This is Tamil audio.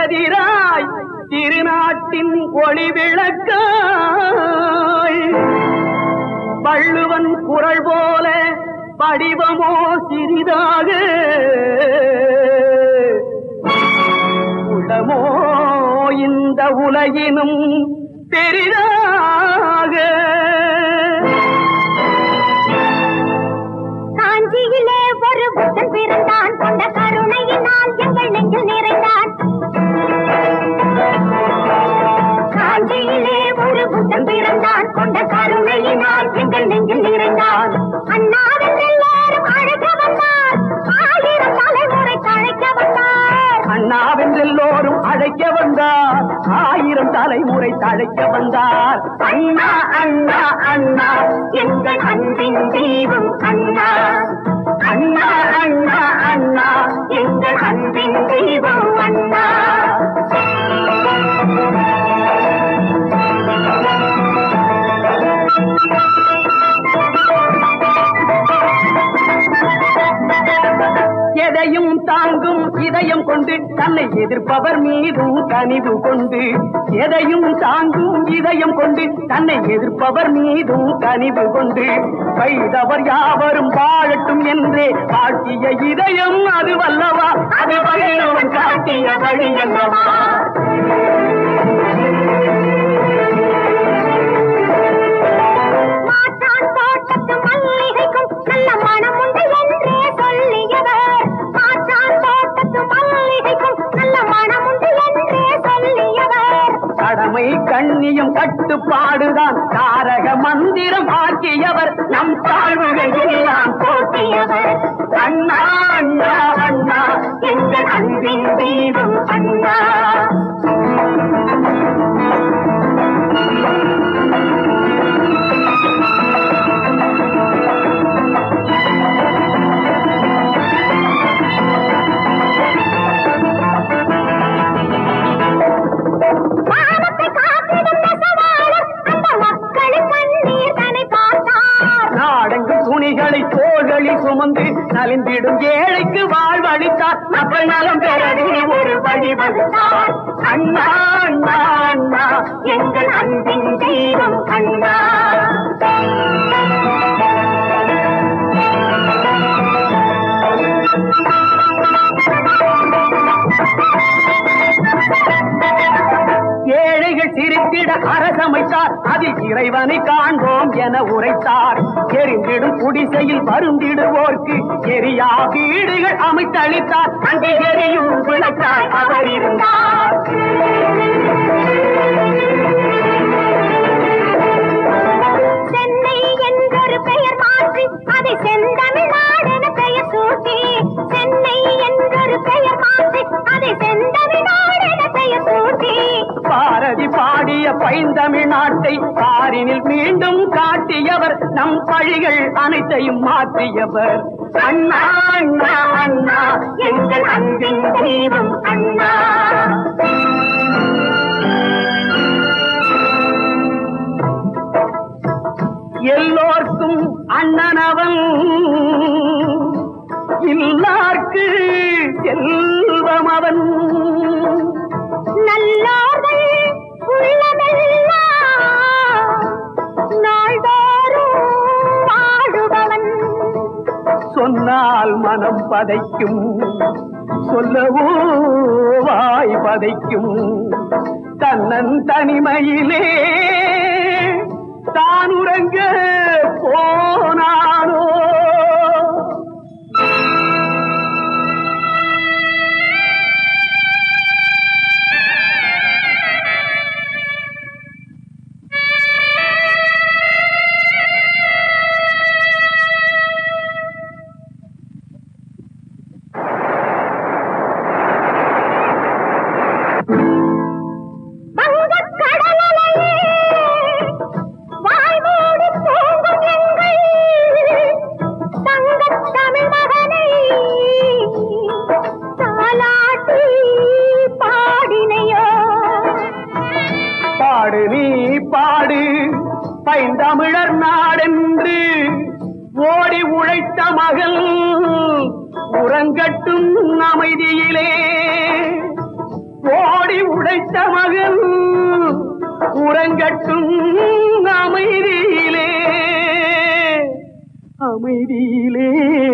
கதிராய் திருநாட்டின் ஒளி விளக்காய் வள்ளுவன் குரல் போல வடிவமோ சிறிதாக உளமோ இந்த உலகினும் பெரிதாக காஞ்சியிலே ஒரு புத்தன் பிறந்தான் கொண்ட கருணையினால் எங்கள் நெஞ்சில் நிறைந்தான் காஞ்சியிலே ஒரு புத்தன் பிறந்தான் கொண்ட கருணையினால் எங்கள் நெஞ்சில் நிறைந்தான் அண்ணாவின் எல்லாரும் அழைக்க வந்தார் ஆயிரம் தலைமுறை தழைக்க வந்தார் அண்ணாவென்றெல்லோரும் அழைக்க வந்தார் ஆயிரம் தலைமுறை தழைக்க வந்தார் அண்ணா அண்ணா அண்ணா எங்கள் அன்பின் தெய்வம் அண்ணா அண்ணா அண்ணா அண்ணா எங்கள் அன்பின் தெய்வம் அண்ணா எதையும் தாங்கும் இதயம் கொண்டு தன்னை எதிர்ப்பவர் மீதும் கனிவு கொண்டு எதையும் தாங்கும் இதயம் கொண்டு தன்னை எதிர்ப்பவர் மீதும் கனிவு கொண்டு கைதவர் யாவரும் வாழட்டும் என்றே காட்டிய இதயம் அது வல்லவா அது வல்லவன் காட்டிய வழி அல்லவா மாற்றான் தோட்டத்து மல்லிகைக்கும் நல்ல மனம் உண்டு என்றே சொல்லியவர் மாற்றான் தோட்டத்து மல்லிகைக்கும் நல்ல மனம் உண்டு என்றே சொல்லியவர் கடமை கண்ணியம் கட்டுப்பாடுதான் தாரக மந்திரம் ஆக்கியவர் நம் தாழ்வுகள் எல்லாம் போக்கியவர் அண்ணா அண்ணா அண்ணா எங்கள் அன்பின் தெய்வம் அண்ணா வானத்தை காத்திடும் நெசவாளர் அந்த மக்களின் கண்ணீர் தன்னை பார்த்தார் நாடெங்கும் துணிகளை தோள்களில் சுமந்து நலிந்திடும் ஏழைக்கு வாழ்வழித்தார் மக்கள் நலம் பெறவே ஒரு வழி வகுத்தார் அண்ணா அண்ணா அண்ணா எங்கள் அன்பின் தெய்வம் அண்ணா ஏழைகள் சிரித்திட அரசமைத்தார் அதில் இறைவனை காண்போம் என உரைத்தார் எரிந்திடும் குடிசையில் வருந்திடுவோர்க்கு எரியா வீடுகள் அமைத்தளித்தார் அங்கே எரியும் விளக்காய் அவர் இருந்தார் சென்னை என்றொரு பெயர் மாற்றி அதை செந்தமிழ்நாடு என பெயர் சூட்டி சென்னை என்றொரு பெயர் மாற்றி அதை செந்தமிழ்நாடு என பெயர் சூட்டி பாரதி பாடிய பைந்தமிழ் நாட்டை பாரினில் மீண்டும் காட்டியவர் நம் பழிகள் அனைத்தையும் மாற்றியவர் அண்ணா அண்ணா அண்ணா எங்கள் அன்பின் தெய்வம் அண்ணா எல்லோர்க்கும் அண்ணனவன் இல்லார்க்கு செல்வம் அவன் நல்லோர்கள் உள்ளமெல்லாம் நாள்தோறும் வாழுபவன் சொன்னால் மனம் பதைக்கும் சொல்லவோ வாய் பதைக்கும் தன்னன் தனிமையிலே தான் உறங்க போனானோ வங்கக் கடலலையே வாய் மூடி தூங்கும் எங்கள் தங்கத் தமிழ் மகனை தாலாட்டி பாடினையோ பாடு நீ பாடு பைந்தமிழர் நாடென்று ஓடி உழைத்த மகள் உறங்கட்டும் அமைதியிலே ஓடி உடைத்த மகன் உறங்கட்டும் அமைதியிலே அமைதியிலே